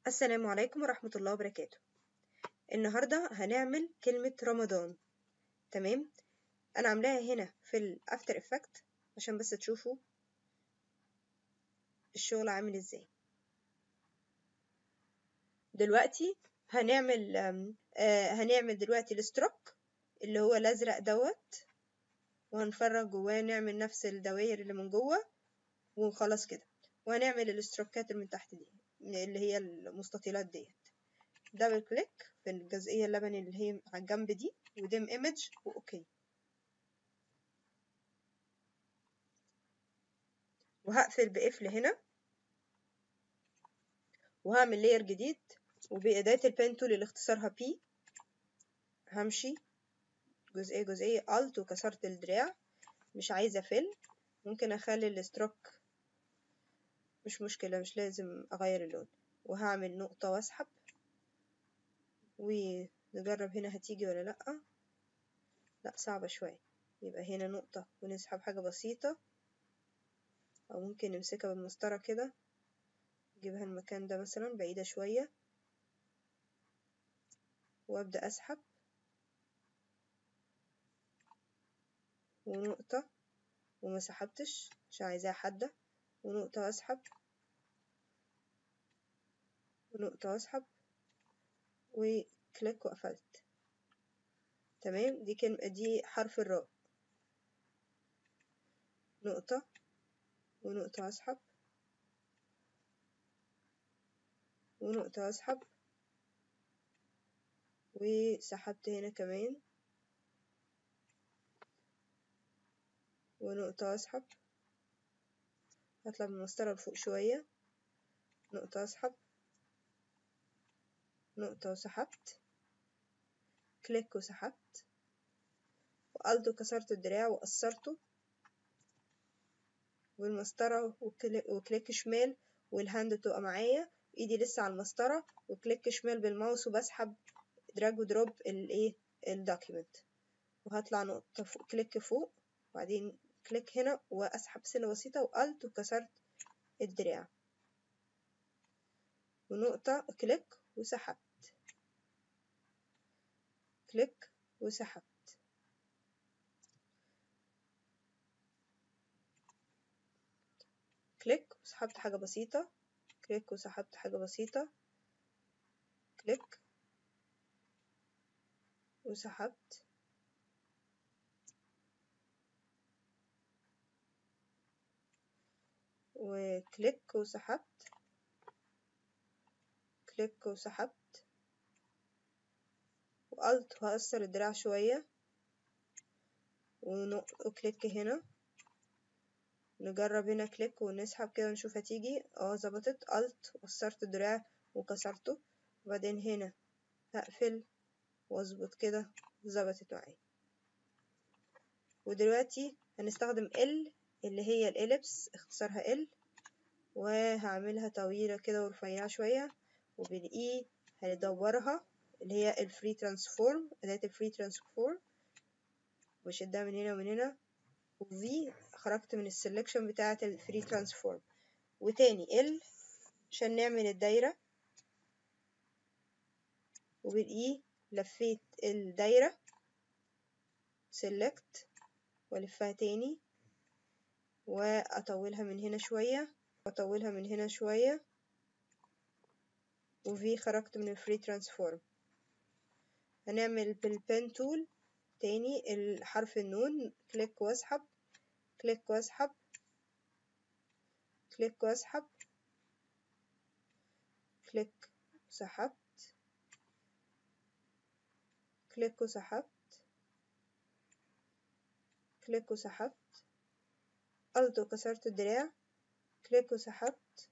السلام عليكم ورحمة الله وبركاته النهاردة هنعمل كلمة رمضان تمام أنا عاملاها هنا في الأفتر إفكت عشان بس تشوفوا الشغل عامل إزاي دلوقتي هنعمل آه هنعمل دلوقتي الستروك اللي هو الأزرق دوت وهنفرج جواه نعمل نفس الدوائر اللي من جوه وخلاص كده وهنعمل الاستروكات اللي من تحت دي اللي هي المستطيلات ديت دبل كليك في الجزئية اللبني اللي هي على الجنب دي وديم ايمج واوكي وهقفل بقفل هنا وهعمل لاير جديد وبأداة البين تول اللي اختصارها بي همشي جزئية جزئية الت وكسرت الدراع مش عايزة فل ممكن اخلي الاستروك مش مشكلة مش لازم أغير اللون وهعمل نقطة وأسحب ونجرب هنا هتيجي ولا لأ لأ صعبة شوية يبقى هنا نقطة ونسحب حاجة بسيطة أو ممكن نمسكها بالمسطرة كده نجيبها المكان ده مثلا بعيدة شوية وأبدأ أسحب ونقطة وما سحبتش عشان عايزاها حادة ونقطة وأسحب ونقطة وأسحب وكليك وقفلت تمام دي كلمة دي حرف الراء نقطة ونقطة وأسحب ونقطة وأسحب وسحبت هنا كمان ونقطة وأسحب هطلع بالمسطرة لفوق شوية نقطة وأسحب نقطة وسحبت كليك وسحبت وقلت وكسرت الدراع وقصرته والمسطرة وكليك شمال والهاند تبقى معايا ايدي لسه على المسطرة وكليك شمال بالماوس وبسحب دراج ودروب الايه الدوكيمنت وهطلع نقطة فوق كليك فوق وبعدين كليك هنا واسحب سنة بسيطة وقلت وكسرت الدراع ونقطة كليك وسحبت كليك وسحبت كليك وسحبت حاجة بسيطة كليك وسحبت حاجة بسيطة كليك وسحبت وكليك وسحبت كليك وسحبت وقلت وهقصر الدراع شوية وكليك هنا نجرب هنا كليك ونسحب كده ونشوف هتيجي اه ظبطت قلت وقصرت الدراع وكسرته وبعدين هنا هقفل واظبط كده ظبطت معايا ودلوقتي هنستخدم ال اللي هي الإليبس اختصارها ال وهعملها طويلة كده ورفيعة شوية وبالإي هندورها اللي هي الفري ترانسفورم أداة الفري ترانسفورم وشدها من هنا ومن هنا وفي خرجت من السلكشن بتاعة الفري ترانسفورم وتاني ال عشان نعمل الدايرة وبالإي لفيت الدايرة سلكت والفها تاني واطولها من هنا شوية واطولها من هنا شوية وفي خرجت من الفري ترانسفورم هنعمل بالبن تول تاني الحرف النون كليك واسحب كليك واسحب كليك واسحب كليك وسحبت كليك وسحبت كليك وسحبت قلت وكسرت الدراع كليك وسحبت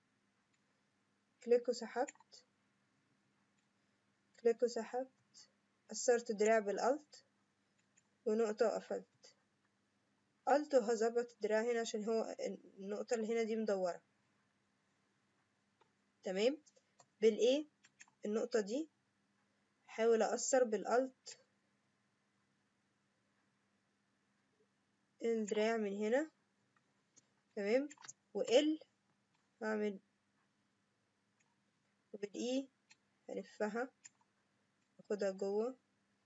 كليك وسحبت كليك وسحبت قصرت الدراع بالألت ونقطة وقفلت قلت وهظبط الدراع هنا عشان هو النقطة اللي هنا دي مدورة تمام بالايه النقطة دي حاول أقصر بالألت الدراع من هنا تمام وال هعمل وبالإي هلفها اخدها جوه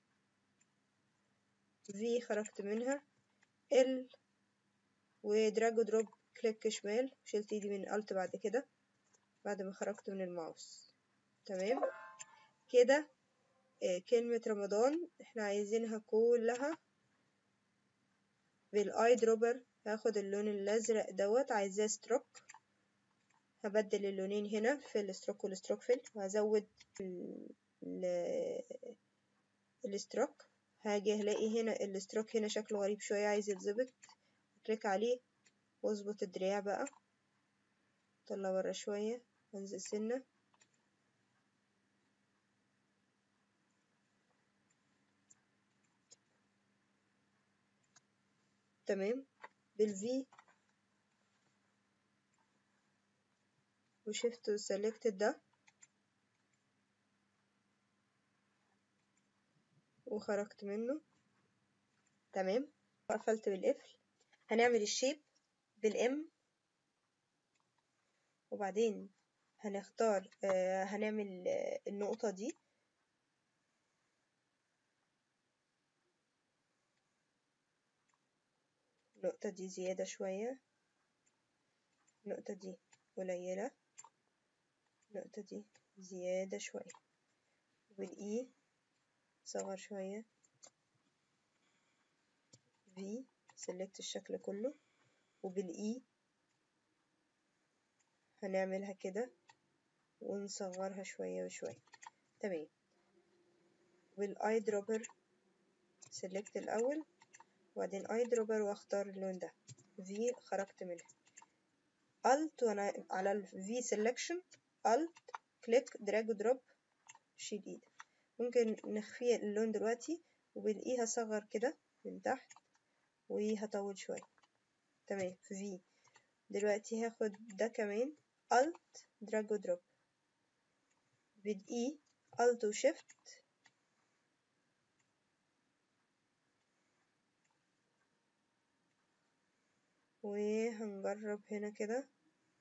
في خرجت منها ال ودراج ودروب كليك شمال شلت ايدي من الت بعد كده بعد ما خرجت من الماوس تمام كده آه، كلمة رمضان احنا عايزينها كلها بالاي دروبر هاخد اللون الازرق دوت عايزاه ستروك هبدل اللونين هنا في الستروك والستروك فيل وهزود ال- ال- الستروك هاجي هلاقي هنا الستروك هنا شكله غريب شوية عايز يتظبط كليك عليه واظبط الدراع بقى طلع برا شوية انزل سنة تمام بالفي وشفت وسلكت ده وخرجت منه تمام وقفلت بالقفل هنعمل الشيب بالام وبعدين هنختار آه هنعمل آه النقطة دي النقطة دي زيادة شوية النقطة دي قليلة النقطة دي زيادة شوية والإي صغر شوية في سلكت الشكل كله وبالإي هنعملها كده ونصغرها شوية وشوية تمام والاي دروبر سلكت الأول وبعدين اي دروبر واختار اللون ده في خرجت منها الت وانا على الفي سelection الت كليك دراج ودروب شيل ايدك ممكن نخفي اللون دلوقتي وبالاي هصغر كده من تحت وهطول شوية تمام في دلوقتي هاخد ده كمان الت دراج ودروب بالاي الت وشيفت وهنجرب هنا كده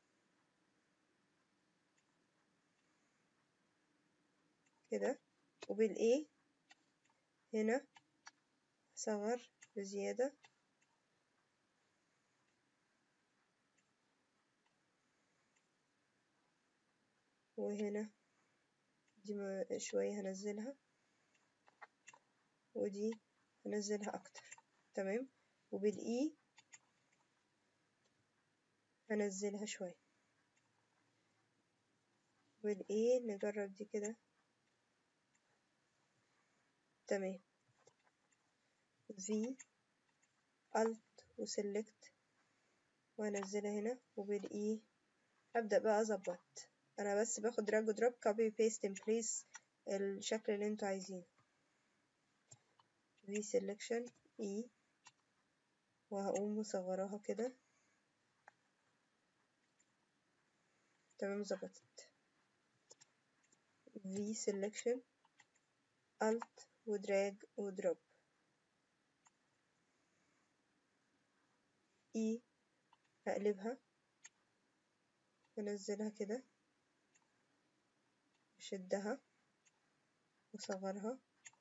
كده وبالايه هنا صغر بزيادة وهنا دي ما- شوية هنزلها ودي هنزلها أكتر تمام وبالإي هنزلها شوية والإيه نجرب دي كده تمام في Alt وسلكت وانزلها هنا وبالاي ابدا بقى اظبط انا بس باخد دراج ودروب كوبي بيست ان بليس الشكل اللي انتوا عايزينه في سelection اي وهقوم مصغراها كده تمام ظبطت في selection alt ودراج ودروب اي هقلبها وانزلها كده اشدها واصغرها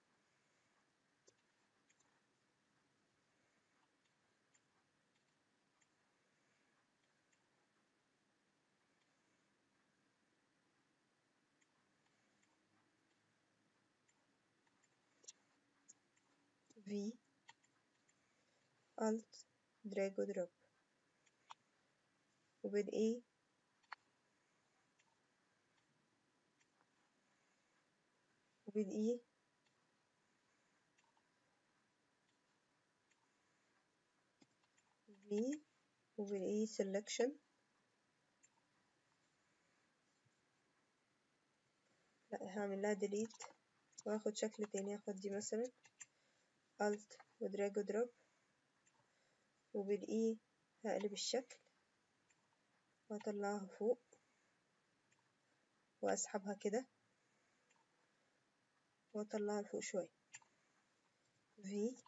في Alt دراج ودروب وبالاي وبالاي في وبالاي selection لا هعمل لها delete واخد شكل تاني اخد دي مثلا Alt ودراج ودروب وبالاي هقلب الشكل واطلعها فوق واسحبها كده واطلعها لفوق شوية في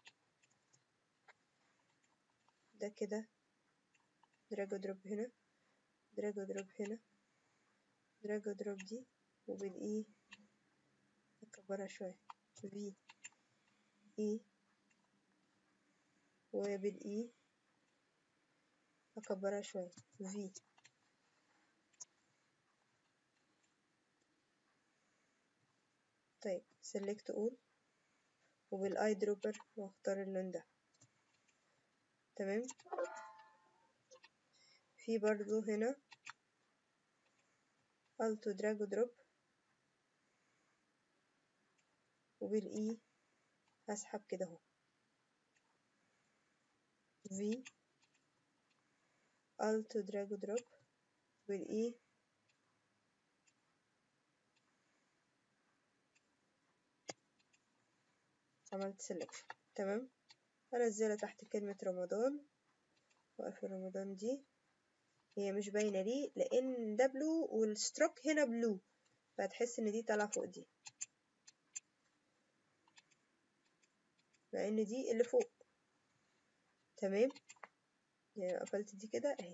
ده كده دراج ودروب هنا دراج ودروب هنا دراج ودروب دي وبالاي نكبرها شوية في اي وبالاي اكبرها شوية في طيب select all وبالاي دروبر واختار اللون ده تمام في برضو هنا التو دراج ودروب وبالاي هسحب كده اهو في التو دراج ودروب بالاي عملت سيلكشن تمام هنزلها تحت كلمة رمضان واقفل رمضان دي هي مش باينة ليه لأن ده بلو والستروك هنا بلو فهتحس إن دي طالعة فوق دي مع إن دي اللي فوق تمام يعني قفلت دي كده اهي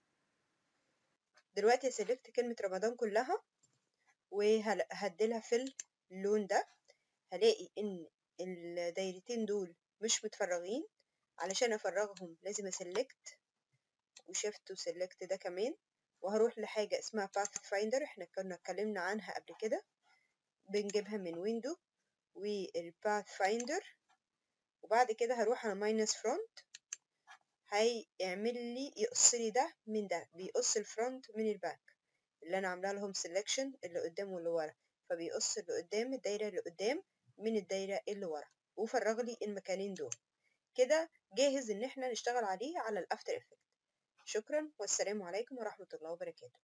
دلوقتي سلكت كلمة رمضان كلها وهديلها في اللون ده هلاقي ان الدايرتين دول مش متفرغين علشان افرغهم لازم اسلكت وشفت وسلكت ده كمان وهروح لحاجة اسمها باث فايندر احنا كنا اتكلمنا عنها قبل كده بنجيبها من ويندو والباث فايندر وبعد كده هروح على ماينس فرونت هيعمل لي يقص لي ده من ده بيقص الفرونت من الباك اللي انا عامله لهم سelection اللي قدام واللي ورا فبيقص اللي قدام الدايره اللي قدام من الدايره اللي ورا وفرغ لي المكانين دول كده جاهز ان احنا نشتغل عليه على الافتر افكت شكرا والسلام عليكم ورحمه الله وبركاته